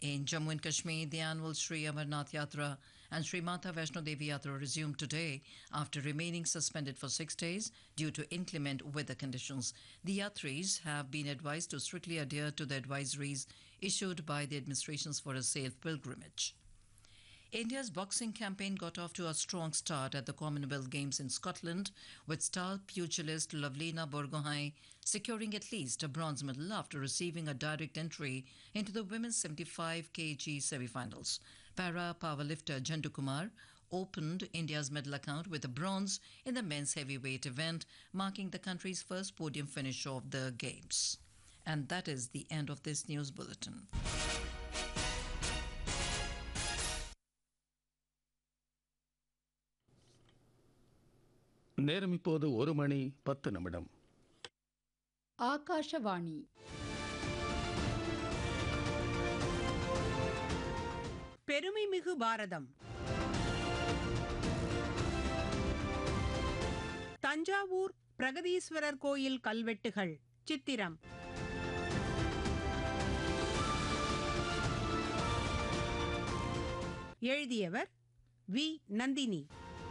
In Jammu and Kashmir, the annual Sri Amarnath Yatra and Sri Mata Vaishno Devi Yatra resumed today after remaining suspended for six days due to inclement weather conditions. The Yatris have been advised to strictly adhere to the advisories issued by the administrations for a safe pilgrimage. India's boxing campaign got off to a strong start at the Commonwealth Games in Scotland, with star pugilist Lovelina Borgohain securing at least a bronze medal after receiving a direct entry into the women's 75 kg semi-finals. Para powerlifter Jandu Kumar opened India's medal account with a bronze in the men's heavyweight event, marking the country's first podium finish of the Games. And that is the end of this news bulletin. நேரம் இப்போது ஒரு மணி பத்து நிமிடம் ஆகாஷவாணி பெருமைமிகு பாரதம் தஞ்சாவூர் பிரகதீஸ்வரர் கோயில் கல்வெட்டுகள் சித்திரம் எழுதியவர் we Nandini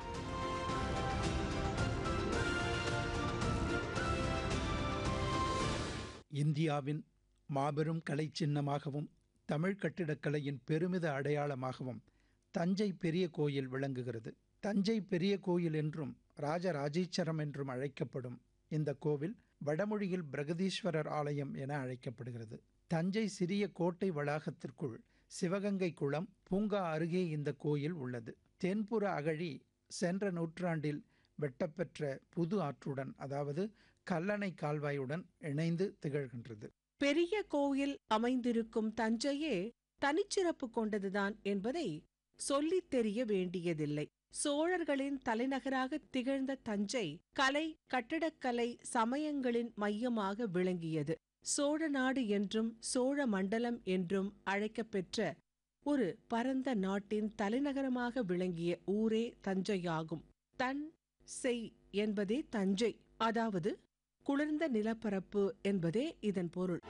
இந்தியாவின் மாபெரும் கலை சின்னமாகவும் தமிழ் கட்டிடக்கலையின் பெருமித அடையாளமாகவும் தஞ்சை பெரிய கோயில் விளங்குகிறது தஞ்சை பெரிய கோயில் என்றும் ராஜராஜீச்சரம் என்றும் அழைக்கப்படும் இந்த கோவில் வடமொழியில் பிரகதீஸ்வரர் ஆலயம் என அழைக்கப்படுகிறது தஞ்சை சிறிய கோட்டை வளாகத்திற்குள் சிவகங்கை குளம் பூங்கா அருகே இந்த கோயில் உள்ளது தென்புற அகழி சென்ற நூற்றாண்டில் வெட்டப்பெற்ற புது ஆற்றுடன் அதாவது கல்லணை கால்வாயுடன் இணைந்து திகழ்கின்றது பெரிய கோயில் அமைந்திருக்கும் தஞ்சையே தனிச்சிறப்பு கொண்டதுதான் என்பதை சொல்லித் தெரிய வேண்டியதில்லை சோழர்களின் தலைநகராக திகழ்ந்த தஞ்சை கலை கட்டடக்கலை சமயங்களின் மையமாக விளங்கியது சோழ நாடு என்றும் சோழ மண்டலம் என்றும் அழைக்கப்பெற்ற ஒரு பரந்த நாட்டின் தலைநகரமாக விளங்கிய ஊரே தஞ்சையாகும் தன் செய் என்பதே தஞ்சை அதாவது குளிர்ந்த நிலப்பரப்பு என்பதே இதன் பொருள்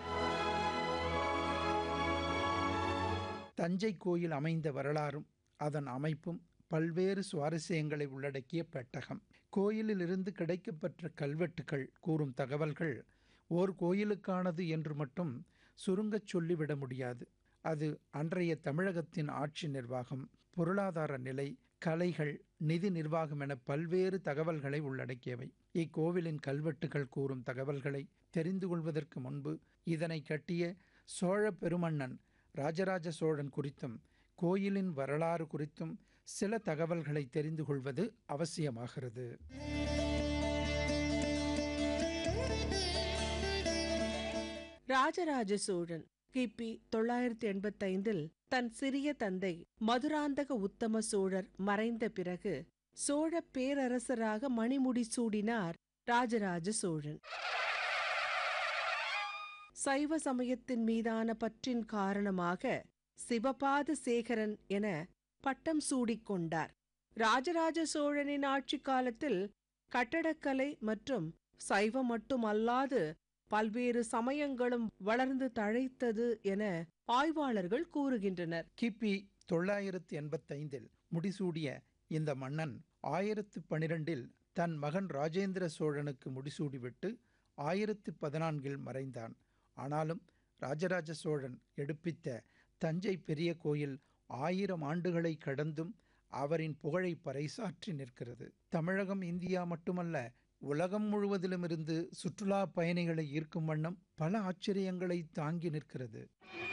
தஞ்சை கோயில் அமைந்த வரலாறும் அதன் அமைப்பும் பல்வேறு சுவாரஸ்யங்களை உள்ளடக்கிய பெட்டகம் கோயிலிலிருந்து கிடைக்கப்பெற்ற கல்வெட்டுகள் கூறும் தகவல்கள் ஓர் கோயிலுக்கானது என்று மட்டும் சுருங்கச் சொல்லிவிட முடியாது அது அன்றைய தமிழகத்தின் ஆட்சி நிர்வாகம் பொருளாதார நிலை கலைகள் நிதி நிர்வாகம் என பல்வேறு தகவல்களை உள்ளடக்கியவை இக்கோவிலின் கல்வெட்டுகள் கூறும் தகவல்களை தெரிந்து கொள்வதற்கு முன்பு இதனை கட்டிய சோழ பெருமன்னன் ராஜராஜ சோழன் குறித்தும் கோயிலின் வரலாறு குறித்தும் சில தகவல்களை தெரிந்து கொள்வது அவசியமாகிறது ராஜராஜ சோழன் கிபி தொள்ளாயிரத்தி எண்பத்தைந்தில் தன் சிறிய தந்தை மதுராந்தக உத்தம சோழர் மறைந்த பிறகு சோழ பேரரசராக மணிமுடி சூடினார் ராஜராஜ சோழன் சைவ சமயத்தின் மீதான பற்றின் காரணமாக சிவபாத சேகரன் என பட்டம் சூடிக்கொண்டார் ராஜராஜ சோழனின் ஆட்சி காலத்தில் கட்டடக்கலை மற்றும் சைவம் மட்டுமல்லாது பல்வேறு சமயங்களும் வளர்ந்து தழைத்தது என ஆய்வாளர்கள் கூறுகின்றனர் கிபி தொள்ளாயிரத்து எண்பத்தைந்தில் முடிசூடிய இந்த மன்னன் ஆயிரத்து பனிரெண்டில் தன் மகன் ராஜேந்திர சோழனுக்கு முடிசூடிவிட்டு ஆயிரத்து பதினான்கில் மறைந்தான் ஆனாலும் ராஜராஜ சோழன் எடுப்பித்த தஞ்சை பெரிய கோயில் ஆயிரம் ஆண்டுகளை கடந்தும் அவரின் புகழை பறைசாற்றி நிற்கிறது தமிழகம் இந்தியா மட்டுமல்ல உலகம் முழுவதிலுமிருந்து சுற்றுலா பயணிகளை ஈர்க்கும் வண்ணம் பல ஆச்சரியங்களை தாங்கி நிற்கிறது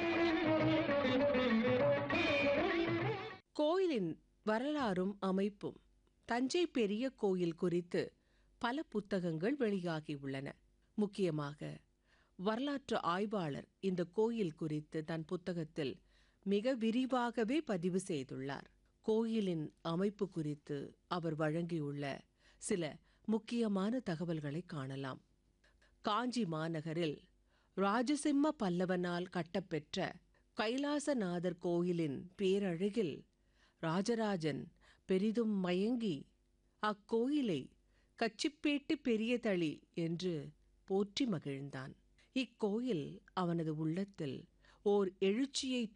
கோயிலின் வரலாறும் அமைப்பும் தஞ்சை பெரிய கோயில் குறித்து பல புத்தகங்கள் வெளியாகியுள்ளன முக்கியமாக வரலாற்று ஆய்வாளர் இந்த கோயில் குறித்து தன் புத்தகத்தில் மிக விரிவாகவே பதிவு செய்துள்ளார் கோயிலின் அமைப்பு குறித்து அவர் வழங்கியுள்ள சில முக்கியமான தகவல்களை காணலாம் காஞ்சி மாநகரில் ராஜசிம்ம பல்லவனால் கட்டப்பெற்ற கைலாசநாதர் கோயிலின் பேரழகில் ராஜராஜன் பெரிதும் மயங்கி அக்கோயிலை கச்சிப்பேட்டு பெரியதளி என்று போற்றி மகிழ்ந்தான் இக்கோயில் அவனது உள்ளத்தில் ஓர் எழுச்சியை